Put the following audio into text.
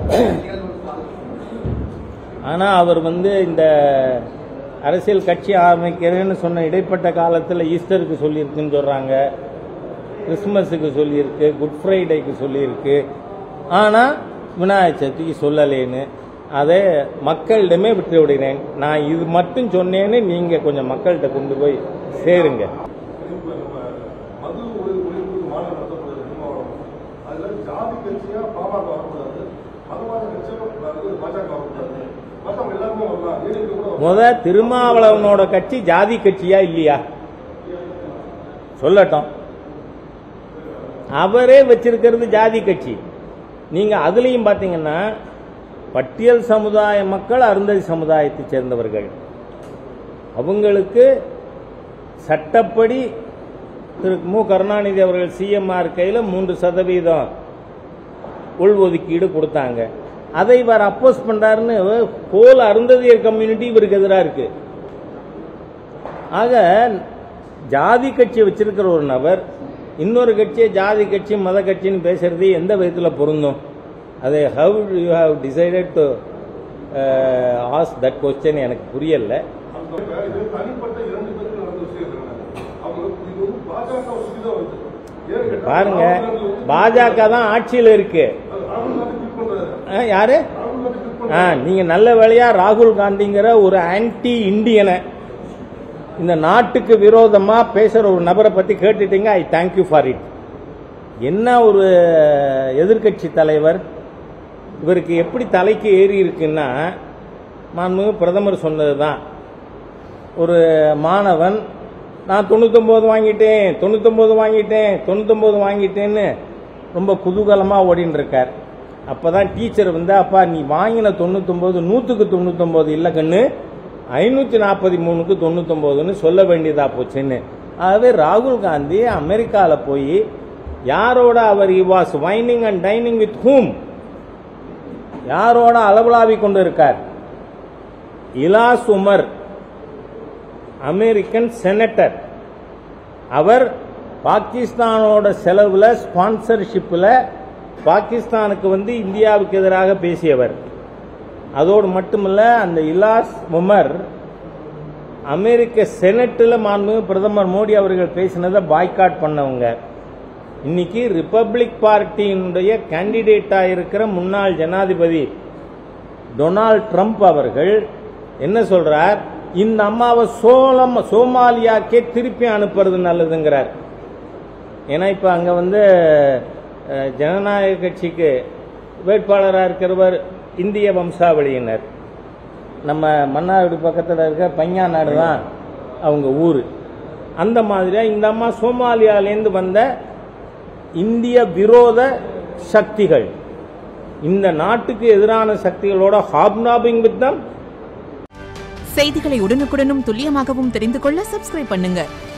ஆனால் அவர் வந்து இந்த அரசியல் கட்சி ஆரம்பிக்கிறேன்னு சொன்ன இடைப்பட்ட காலத்தில் ஈஸ்டருக்கு சொல்லியிருக்குன்னு சொல்கிறாங்க கிறிஸ்மஸுக்கு சொல்லியிருக்கு குட் ஃப்ரைடேக்கு சொல்லியிருக்கு ஆனால் விநாயகர் சதுர்த்திக்கு சொல்லலேன்னு அதை மக்களிடமே விட்டு விடுகிறேன் நான் இது மட்டும் சொன்னேன்னு நீங்கள் கொஞ்சம் மக்கள்கிட்ட கொண்டு போய் சேருங்க இப்ப நம்ம மது ஒழி- ஒழிப்பு மாநாடு நடத்தப்படுது திருமாவளவன் அதுல ஜாதி கட்சியா பாமக வரக்கூடாது மதவாத கட்சியா வந்து பாஜக வரக்கூடாது மத்தவங்க எல்லாருமே வரலாம் ஏடிஎம்கே கூட வரலாம். முத திருமாவளவனோட கட்சி ஜாதி கட்சியா இல்லையா சொல்லட்டும் அவரே வச்சிருக்கிறது ஜாதி கட்சி நீங்க அதுலயும் பாத்தீங்கன்னா பட்டியல் சமுதாய மக்கள் அருந்ததி சமுதாயத்தை சேர்ந்தவர்கள் அவங்களுக்கு சட்டப்படி திரு மு கருணாநிதி அவர்கள் சிஎம்ஆர் இருக்கையில் மூன்று சதவீதம் உள்ஒதுக்கீடு கொடுத்தாங்க அதை இவர் அப்போஸ் பண்றாருன்னு போல் அருந்ததியர் கம்யூனிட்டி இவருக்கு எதிராக இருக்கு ஆக ஜாதி கட்சி வச்சிருக்கிற ஒரு நபர் இன்னொரு கட்சியை ஜாதி கட்சி மத கட்சின்னு பேசுறது எந்த விதத்தில் பொருந்தும் அதை how you have decided to ask that question எனக்கு புரியல அந்த இது தனிப்பட்ட இரண்டு பேருக்கு நடந்த விஷயம் தானே. அவங்க இது வந்து பாஜக சுத்தி தான் வருது ஏன்னு கேட்டா பாருங்க ராகுல் காந்தி வந்து- பாஜக தான் ஆட்சியில் இருக்கு அது ராகுல் காந்தி ட்வீட் பண்றாரு ஆ, யாரு ராகுல் காந்தி ட்வீட் ஆ பண்றாரு நீங்க நல்ல வேளையா ராகுல் காந்திங்கிற ஒரு ஆன்டி இந்தியனை இந்த நாட்டுக்கு விரோதமா பேசுற ஒரு நபரை பத்தி கேட்டுட்டீங்க ஐ தேங்க்யூ ஃபார் இட் என்ன ஒரு எதிர்க்கட்சி தலைவர் இவருக்கு எப்படி தலைக்கு ஏறி இருக்குன்னா மாண்புமிகு பிரதமர் சொன்னதுதான் ஒரு மாணவன் நான் தொண்ணூத்தொம்பது வாங்கிட்டேன் தொண்ணூத்தொம்பது வாங்கிட்டேன் தொண்ணூத்தொம்பது வாங்கிட்டேன்னு ரொம்ப குதூகலமாக ஓடின்னு இருக்கார் அப்போ தான் டீச்சர் வந்து அப்பா நீ வாங்கின தொண்ணூத்தொம்பது நூற்றுக்கு தொண்ணூத்தொம்பது இல்லை கண்ணு ஐநூற்றி நாற்பத்தி மூணுக்கு தொண்ணூத்தொம்பதுன்னு சொல்ல வேண்டியதா போச்சுன்னு ஆகவே ராகுல் காந்தி அமெரிக்காவில் போய் யாரோட அவர் he was wining and dining with whom யாரோட அளவலாவி கொண்டு இருக்கார் இலாஸ் உமர் அமெரிக்கன் செனட்டர் அவர் பாகிஸ்தானோட செலவில் ஸ்பான்சர்ஷிப்பில் பாகிஸ்தானுக்கு வந்து இந்தியாவுக்கு எதிராக பேசியவர் அதோடு மட்டுமல்ல அந்த இலாஸ் உமர் அமெரிக்க செனட்டில் மாண்புமிகு பிரதமர் மோடி அவர்கள் பேசினதை பாய்காட் பண்ணவங்க இன்னைக்கு ரிப்பப்ளிக் பார்ட்டியினுடைய கேண்டிடேட்டாக இருக்கிற முன்னாள் ஜனாதிபதி டொனால்ட் ட்ரம்ப் அவர்கள் என்ன சொல்றார் இந்த அம்மாவை சோளம் சோமாலியாக்கே திருப்பி அனுப்புறது நல்லதுங்கிறார் ஏன்னா இப்போ அங்கே வந்து அஹ், ஜனநாயக கட்சிக்கு வேட்பாளராக இருக்கிறவர் இந்திய வம்சாவளியினர் நம்ம மன்னார்குடி பக்கத்தில் இருக்க பையா நாடு தான் அவங்க ஊர் அந்த மாதிரியா இந்த அம்மா சோமாலியாலேருந்து வந்த இந்திய விரோத சக்திகள் இந்த நாட்டுக்கு எதிரான சக்திகளோட ஹாப்னாபிங் வித் தம் செய்திகளை உடனுக்குடனும் துல்லியமாகவும் தெரிந்து கொள்ள சப்ஸ்கிரைப் பண்ணுங்க